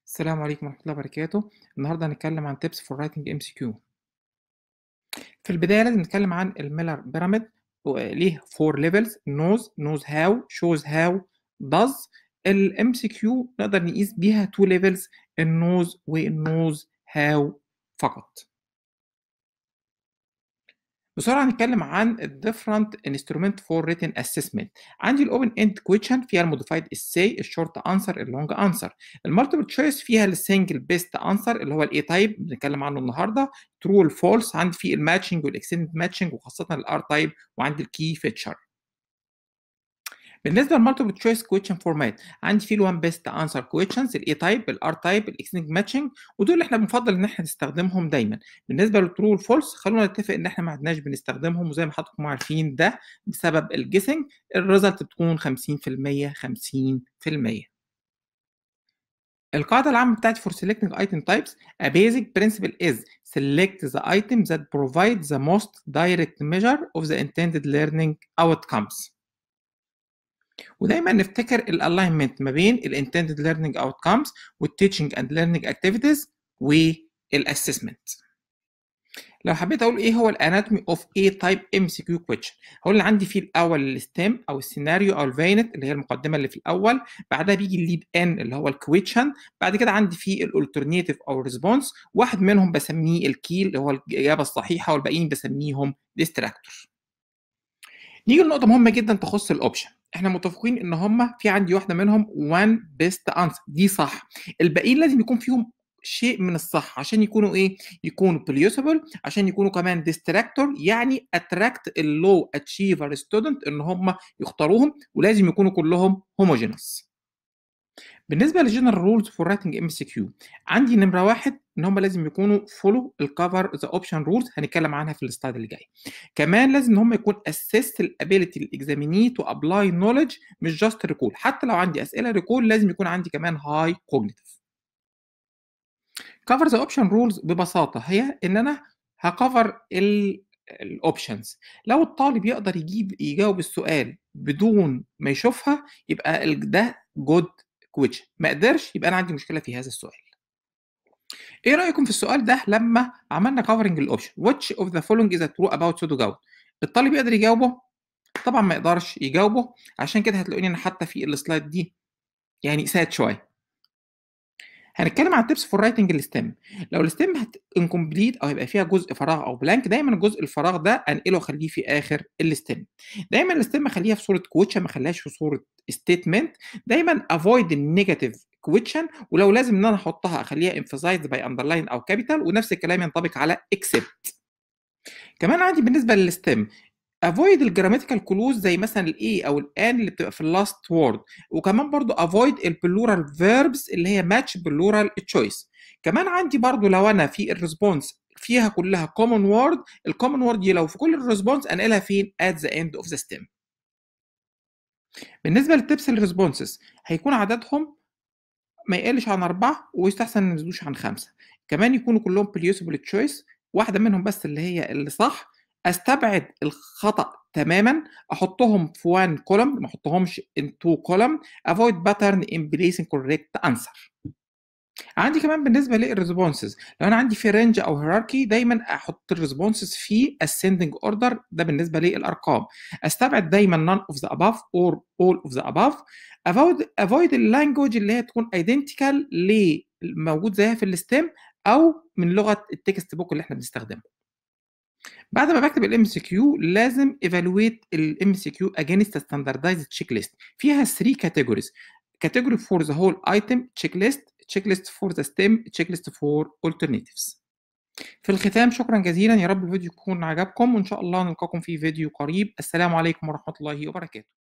السلام عليكم ورحمة الله وبركاته. النهارده هنتكلم عن tips for writing MCQ. في البداية لازم نتكلم عن الMiller pyramid وليه 4 levels knows knows how shows how does الMCQ نقدر نقيس بيها 2 levels الknows والknows how فقط. بسرعة هنتكلم عن الdifferent instrument for written assessment. عندي الopen end question فيها الmodified essay الshort answer الlong answer. المultiple choice فيها الsingle best answer اللي هو الA type بنتكلم عنه النهارده true والfalse عندي فيه الmatching والextended matching وخاصة الR type وعندي الkey feature. بالنسبة للمالتيبل تشويس كويشن فورمات عندي فيه الوان بيست انسر كويشنز الاي تايب الار تايب الاكستنج ماتشنج ودول اللي احنا بنفضل ان احنا نستخدمهم دايما بالنسبه للترو والفولس خلونا نتفق ان احنا ما عدناش بنستخدمهم وزي ما حضراتكم عارفين ده بسبب الجيسنج الريزلت بتكون 50% 50% القاعدة العامة بتاعتي for selecting item types a basic principle is select the item that provides the most direct measure of the intended learning outcomes ودايما نفتكر الالاينمنت ما بين الانتندد ليرنينج اوتكمز والتيتشنج اند ليرنينج اكتيفيتيز والاسسمنت لو حبيت اقول ايه هو الاناتومي اوف اي تايب ام سي كيو كويشن هقول اللي عندي فيه الاول الستيم او السيناريو او الفينت اللي هي المقدمه اللي في الاول بعدها بيجي الليد ان اللي هو الكويشن بعد كده عندي فيه الالترناتيف او الريسبونس واحد منهم بسميه الكي اللي هو الاجابه الصحيحه والباقيين بسميهم ديستراكتور نيجي لنقطه مهمه جدا تخص الاوبشن احنا متفقين ان هم في عندي واحده منهم one best answer دي صح الباقيين لازم يكون فيهم شيء من الصح عشان يكونوا ايه يكونوا بليوسبل عشان يكونوا كمان ديستراكتور يعني اتراكت اللو اتشيفر ستودنت ان هم يختاروهم ولازم يكونوا كلهم هوموجينس بالنسبه للجنرال رولز فور رايتنج ام سي كيو عندي نمره واحد ان هم لازم يكونوا فولو الكفر ذا اوبشن رولز هنتكلم عنها في السلايد اللي جاي كمان لازم ان هم يكون اسيست الابيليتي الاكزاميني تو ابلاي نولج مش جاست ريكول حتى لو عندي اسئله ريكول لازم يكون عندي كمان هاي كوجنيتيف كفر ذا اوبشن رولز ببساطه هي ان انا هكفر الاوبشنز لو الطالب يقدر يجيب يجاوب السؤال بدون ما يشوفها يبقى ده جود كويشن ما قدرش يبقى انا عندي مشكله في هذا السؤال ايه رايكم في السؤال ده لما عملنا كفرنج الاوبشن which of the following is a true about pseudo جاوب الطالب يقدر يجاوبه طبعا ما يقدرش يجاوبه عشان كده هتلاقوني انا حتى في السلايد دي يعني ساد شويه هنتكلم عن تيبس فور رايتنج الستيم لو الستيم هت انكمبليت او هيبقى فيها جزء فراغ او بلانك دايما الجزء الفراغ ده انقله واخليه في اخر الستيم دايما الستيم اخليها في صوره كوتشن ما اخليهاش في صوره ستيتمنت دايما افويد النيجاتيف كويشن ولو لازم ان انا احطها اخليها emphasized باي اندرلاين او كابيتال ونفس الكلام ينطبق على except كمان عندي بالنسبه للستيم افويد الجراماتيكال كلوز زي مثلا الاي او الان اللي بتبقى في اللاست وورد وكمان برضو افويد البلورال فيربس اللي هي ماتش بلورال تشويس كمان عندي برضو لو انا في الريسبونس فيها كلها كومن وورد الكومن وورد دي لو في كل الريسبونس انقلها فين at the end of the stem بالنسبه للتبس الريسبونسز هيكون عددهم ما يقلش عن أربعة ويستحسن ما يزيدوش عن خمسة كمان يكونوا كلهم بليوسبل تشويس واحدة منهم بس اللي هي اللي صح استبعد الخطأ تماما احطهم في وان كولوم ما احطهمش in two column avoid pattern in placing correct answer عندي كمان بالنسبه للريسبونسز لو انا عندي في رينج او هيراركي دايما احط الريسبونسز في ascending order ده بالنسبه للارقام استبعد دايما none of the above or all of the above avoid avoid اللانجوج اللي هي تكون identical لموجود زيها في الستيم او من لغه التكست بوك اللي احنا بنستخدمها بعد ما بكتب الام سي كيو لازم ايفالويت الام سي كيو اجينست ستاندردايزد تشيك ليست فيها 3 كاتيجوريز كاتيجوري فور ذا هول ايتم تشيك ليست تشيك ليست فور ذا ستيم تشيك ليست فور alternatives في الختام شكرا جزيلا يا رب الفيديو يكون عجبكم وان شاء الله نلقاكم في فيديو قريب السلام عليكم ورحمه الله وبركاته